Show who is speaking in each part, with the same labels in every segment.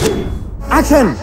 Speaker 1: Action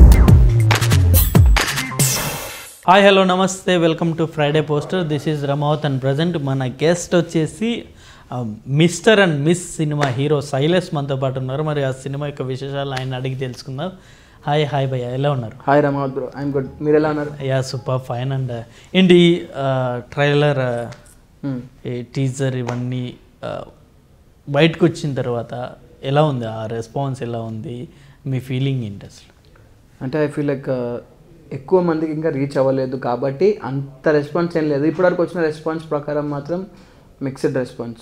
Speaker 2: hi hello నమస్తే welcome to Friday poster this is Ramavath and present మన guest వచ్చేసి Mr and Miss cinema hero Shailesh మనతో పాటు ఉన్నారు మరి ఆ సినిమా యొక్క విశేషాలు ఆయన అడిగి తెలుసుకుందాం హాయ్ హాయ్ భయ్య ఎలా ఉన్నారు
Speaker 3: hi Ramavath bro I'm good మీరు ఎలా ఉన్నారు
Speaker 2: యా సూపర్ ఫైన్ అండ్ ఏంటి ట్రైలర్ ఈ టీజర్ ఇవన్నీ ఆ, బయటకు వచ్చిన తర్వాత ఎలా ఉంది ఆ రెస్పాన్స్ ఎలా ఉంది మీ ఫీలింగ్ ఏంటి అసలు
Speaker 3: అంటే ఐ ఫీల్ లైక్ ఎక్కువ మందికి ఇంకా రీచ్ అవ్వలేదు కాబట్టి అంత రెస్పాన్స్ ఏం లేదు ఇప్పటివరకు వచ్చిన రెస్పాన్స్ ప్రకారం మాత్రం mixed response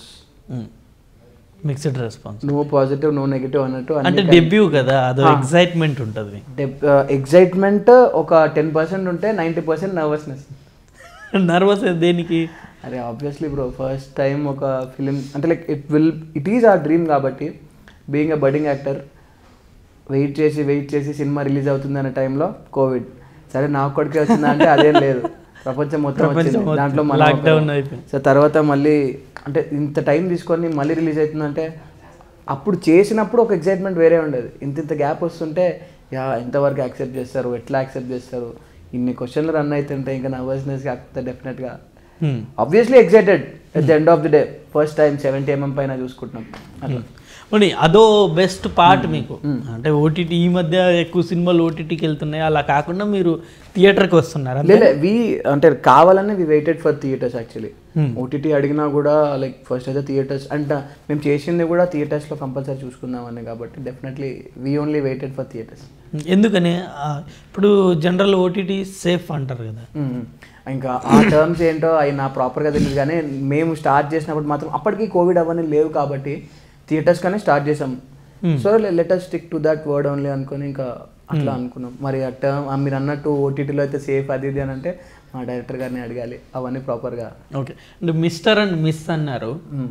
Speaker 2: mixed response
Speaker 3: no positive no negative అన్నట్టు
Speaker 2: అంటే డెబ్యూ కదా అదో ఎగ్జైట్మెంట్ ఉంటుంది
Speaker 3: ఎగ్జైట్మెంట్ ఒక టెన్ పర్సెంట్ ఉంటే నైంటీ పర్సెంట్ నర్వస్నెస్
Speaker 2: నర్వస్ దేనికి
Speaker 3: అరే ఆబ్వియస్లీ బ్రో ఫస్ట్ టైం ఒక ఫిలిం అంటే like it will it is uh dream కాబట్టి being a budding actor wait చేసి వెయిట్ చేసి సినిమా రిలీజ్ అవుతుంది అనే టైంలో కోవిడ్ సరే నా ఒక్కడికే వచ్చిందా అంటే అదేం లేదు ప్రపంచం మొత్తం వచ్చింది
Speaker 2: మొత్తం.
Speaker 3: దాంట్లో
Speaker 2: Lockdown అయిపోయింది.
Speaker 3: సో తర్వాత మళ్ళీ అంటే ఇంత టైం తీసుకొని మళ్ళీ రిలీజ్ అవుతుందంటే అప్పుడు చేసినప్పుడు ఒక ఎగ్జైట్మెంట్ వేరే ఉండేది ఇంత ఇంత గ్యాప్ వస్తుంటే యా ఎంతవరకు యాక్సెప్ట్ చేస్తారు ఎట్లా యాక్సెప్ట్ చేస్తారు ఇన్ని క్వశ్చన్లు రన్ అవుతుంటే ఇంకా నర్వస్నెస్ కాకపోతే డెఫినెట్గా
Speaker 2: Hmm.
Speaker 3: Obviously excited at the end of the day first time seventy MM పైన చూసుకుంటున్నాం అట్లా
Speaker 2: పోనీ అదో బెస్ట్ పార్ట్ మీకు అంటే ఓటీటీ ఈ మధ్య ఎక్కువ సినిమాలు ఓటీటీకి వెళ్తున్నాయి అలా కాకుండా మీరు థియేటర్కి వస్తున్నారు అంతే?
Speaker 3: లేలే వి అంటే కావాలని we waited for theatres actually OTT అడిగినా కూడా లైక్ ఫస్ట్ అయితే థియేటర్స్ అండ్ మేము చేసింది కూడా థియేటర్స్లో కంపల్సరీ చూసుకుందామని కాబట్టి definitely we only waited for theatres
Speaker 2: ఎందుకని ఆ, ఇప్పుడు జనరల్ ఓటీటీ సేఫ్ అంటారు కదా
Speaker 3: ఇంకా ఆ టర్మ్స్ ఏంటో అవి నా ప్రాపర్గా తెలియదు కానీ మేము స్టార్ట్ చేసినప్పుడు మాత్రం అప్పటికి కోవిడ్ అవన్నీ లేవు కాబట్టి థియేటర్స్ కానీ స్టార్ట్ చేసాం so letter stick to that word only అనుకొని ఇంకా అట్లా అనుకున్నాం మరి ఆ టర్మ్ మీరు అన్నట్టు ఓటీటీలో అయితే సేఫ్ అది ఇది అని అంటే మా డైరెక్టర్ గారిని అడగాలి అవన్నీ ప్రాపర్గా
Speaker 2: ఓకే అంటే మిస్టర్ అండ్ మిస్ అన్నారు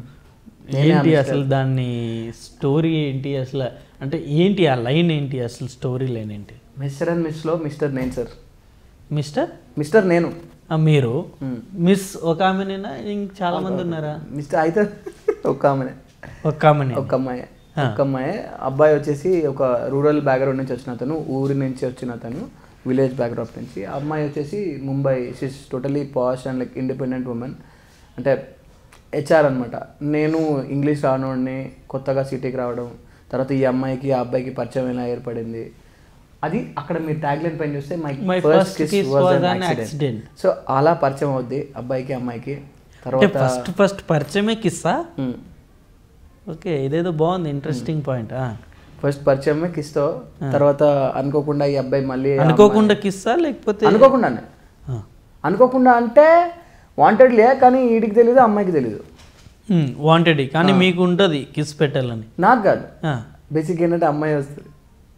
Speaker 2: ఏంటి అసలు దాన్ని స్టోరీ ఏంటి అసలు అంటే ఏంటి ఆ లైన్ ఏంటి అసలు స్టోరీ లైన్ ఏంటి
Speaker 3: మిస్టర్ అండ్ మిస్లో మిస్టర్ నేను సార్
Speaker 2: మిస్టర్
Speaker 3: మిస్టర్ నేను
Speaker 2: ఆ, మీరు మిస్ ఒక ఆమెనేనా ఇంక చాలా మంది ఉన్నారా
Speaker 3: మిస్టర్ అయితే ఒక ఆమెనే
Speaker 2: ఒక ఆమెనే
Speaker 3: ఒక అమ్మాయి ఒక అమ్మాయి అబ్బాయి వచ్చేసి ఒక రూరల్ బ్యాక్గ్రౌండ్ నుంచి వచ్చిన అతను ఊరి నుంచి వచ్చిన అతను విలేజ్ బ్యాక్గ్రౌండ్ నుంచి ఆ అమ్మాయి వచ్చేసి Mumbai she's totally posh and like independent women అంటే హెచ్ఆర్ అనమాట నేను ఇంగ్లీష్ రానోడిని కొత్తగా సిటీకి రావడం తర్వాత ఈ అమ్మాయికి ఆ అబ్బాయికి పరిచయం ఎలా ఏర్పడింది అది అక్కడ మీరు ట్యాగ్ లైన్ పైన చూస్తే my
Speaker 2: My
Speaker 3: first
Speaker 2: first
Speaker 3: kiss
Speaker 2: kiss
Speaker 3: was
Speaker 2: was
Speaker 3: an
Speaker 2: an
Speaker 3: accident
Speaker 2: accident.
Speaker 3: So అలా పరిచయం అవుద్ది అబ్బాయికి అమ్మాయికి
Speaker 2: అంటే
Speaker 3: తర్వాత
Speaker 2: ఫస్ట్ ఫస్ట్ పరిచయమే కిస్సా
Speaker 3: ఉమ్.
Speaker 2: ఓకే ఇదేదో బాగుంది ఇంట్రెస్టింగ్ పాయింట్
Speaker 3: ఫస్ట్ పరిచయమే కిస్తో తర్వాత అనుకోకుండా ఈ అబ్బాయి మళ్ళీ ఆ
Speaker 2: అనుకోకుండా కిస్సా లేకపోతే
Speaker 3: అమ్మాయి- అనుకోకుండానే అనుకోకుండా అంటే వాంటెడ్ లే కానీ వీడికి తెలీదు అమ్మాయికి తెలీదు
Speaker 2: వాంటెడ్ కానీ మీకు ఉంటుంది కిస్ పెట్టాలని
Speaker 3: నాకు కాదు
Speaker 2: ఆ.
Speaker 3: బేసిక్ ఏంటంటే అమ్మాయి వస్తుంది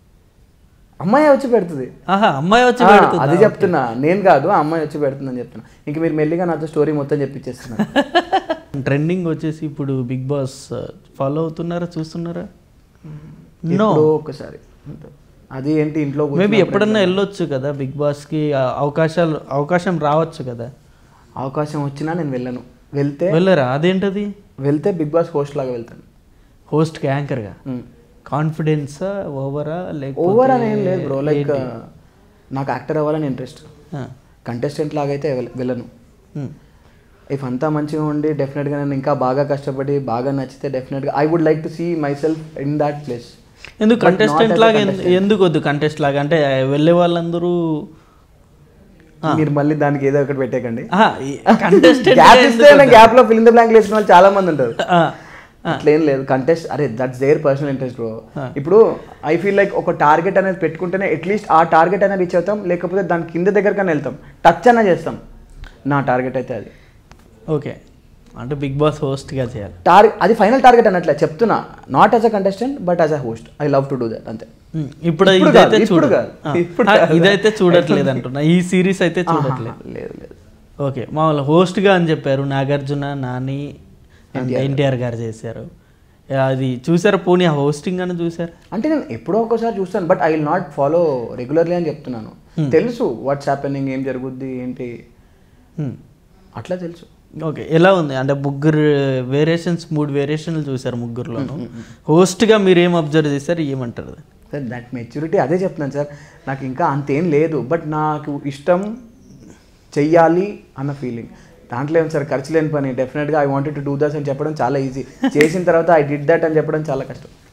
Speaker 3: అమ్మాయి వచ్చి పెడుతుంది
Speaker 2: ఆహా అమ్మాయి వచ్చి
Speaker 3: ఆ,
Speaker 2: పెడుతుందా?
Speaker 3: అది చెప్తున్నా నేను కాదు ఆ అమ్మాయి వచ్చి పెడుతుందని చెప్తున్నా ఇంక మీరు మెల్లిగా నాతో స్టోరీ మొత్తం చెప్పించేస్తున్నా
Speaker 2: ట్రెండింగ్ వచ్చేసి ఇప్పుడు బిగ్ బాస్ ఫాలో అవుతున్నారా చూస్తున్నారా నో
Speaker 3: ఎప్పుడో ఒకసారి అది ఏంటి ఇంట్లో
Speaker 2: మేబీ
Speaker 3: కూర్చున్నప్పుడు
Speaker 2: ఎప్పుడన్నా వెళ్ళొచ్చు కదా బిగ్ బాస్కి ఆ అవకాశాలు అవకాశం రావచ్చు కదా
Speaker 3: అవకాశం వచ్చినా నేను వెళ్ళను వెళ్తే
Speaker 2: వెళ్ళరా అదేంటది
Speaker 3: వెళ్తే బిగ్ బాస్ హోస్ట్ లాగా వెళ్తాను
Speaker 2: హోస్ట్కి యాంకర్గా
Speaker 3: ఉమ్.
Speaker 2: కాన్ఫిడెన్సా ఓవరా లేకపోతే
Speaker 3: ఓవర్ అని ఏం లేదు బ్రో లైక్ నాకు యాక్టర్ అవ్వాలని ఇంట్రెస్ట్
Speaker 2: ఆ.
Speaker 3: కంటెస్టెంట్ లాగైతే వెళ- వెళ్ళను
Speaker 2: ఉమ్.
Speaker 3: ఇఫ్ అంతా మంచిగా ఉండి డెఫినెట్గా నేను ఇంకా బాగా కష్టపడి బాగా నచ్చితే డెఫినెట్గా I would like to see myself in that place
Speaker 2: ఎందుకు
Speaker 3: But not
Speaker 2: contestant
Speaker 3: as a
Speaker 2: లాగా ఎందు-
Speaker 3: contestant.
Speaker 2: ఎందుకు వద్దు కంటెస్ట్ లాగా అంటే వెళ్ళే వాళ్ళందరూ
Speaker 3: మీరు మళ్ళీ దానికి ఏదో ఒకటి పెట్టేకండి
Speaker 2: కంటెస్టెంట్
Speaker 3: గ్యాప్ ఇస్తే గ్యాప్ లో ఫిలిం ద బ్లాంక్ వేసిన వాళ్ళు చాలా మంది ఉంటారు అట్లేం లేదు కంటెస్ట్ అరే that's their personal interest bro ఇప్పుడు ఐ ఫీల్ లైక్ ఒక టార్గెట్ అనేది పెట్టుకుంటేనే అట్లీస్ట్ ఆ టార్గెట్ అనేది రీచ్ అవుతాం లేకపోతే దాని కింద దగ్గరకన్నా వెళ్తాం టచ్ అన్న చేస్తాం నా టార్గెట్ అయితే అది
Speaker 2: ఓకే అంటే బిగ్ బాస్ హోస్ట్గా చేయాలి
Speaker 3: టార్గెట్ అది ఫైనల్ టార్గెట్ అన్నట్లే చెప్తున్నా not as a contestant but as a host I love to do that అంతే
Speaker 2: ఉమ్, ఇప్పుడు
Speaker 3: ఇప్పుడు
Speaker 2: ఇదైతే
Speaker 3: కాదు, ఇప్పుడు
Speaker 2: చూడ
Speaker 3: కాదు,
Speaker 2: ఆ,
Speaker 3: ఇప్పుడు
Speaker 2: ఆ,
Speaker 3: కాదు.
Speaker 2: ఇదైతే చూడట్లేదు అంటున్నా ఈ సిరీస్ అయితే చూడట్లేదు
Speaker 3: లేదు లేదు
Speaker 2: ఓకే మామూలు హోస్ట్గా అని చెప్పారు నాగార్జున నాని అండ్ ఎన్టీఆర్ గారు చేశారు అది చూసారా పోనీ ఆ హోస్టింగ్ అని చూసారా
Speaker 3: అంటే నేను ఎప్పుడో ఒకసారి చూస్తాను but I will not follow regularly అని చెప్తున్నాను తెలుసు వాట్స్ హ్యాపెనింగ్ ఏం జరుగుద్ది ఏంటి
Speaker 2: Hmm.
Speaker 3: అట్లా తెలుసు
Speaker 2: ఓకే ఎలా ఉంది అంటే ముగ్గురు వేరియేషన్స్ మూడు వేరియేషన్లు చూసారు ముగ్గురులోను హోస్ట్గా మీరు ఏం అబ్జర్వ్ చేశారు ఏమంటారు
Speaker 3: సార్ దట్ మెచ్యూరిటీ అదే చెప్తున్నాను సార్ నాకు ఇంకా అంతేం లేదు బట్ నాకు ఇష్టం చెయ్యాలి అన్న ఫీలింగ్ దాంట్లో ఏం సార్ ఖర్చు లేని పని డెఫినెట్గా I wanted to do this అని చెప్పడం చాలా ఈజీ చేసిన తర్వాత ఐ డిడ్ దట్ అని చెప్పడం చాలా కష్టం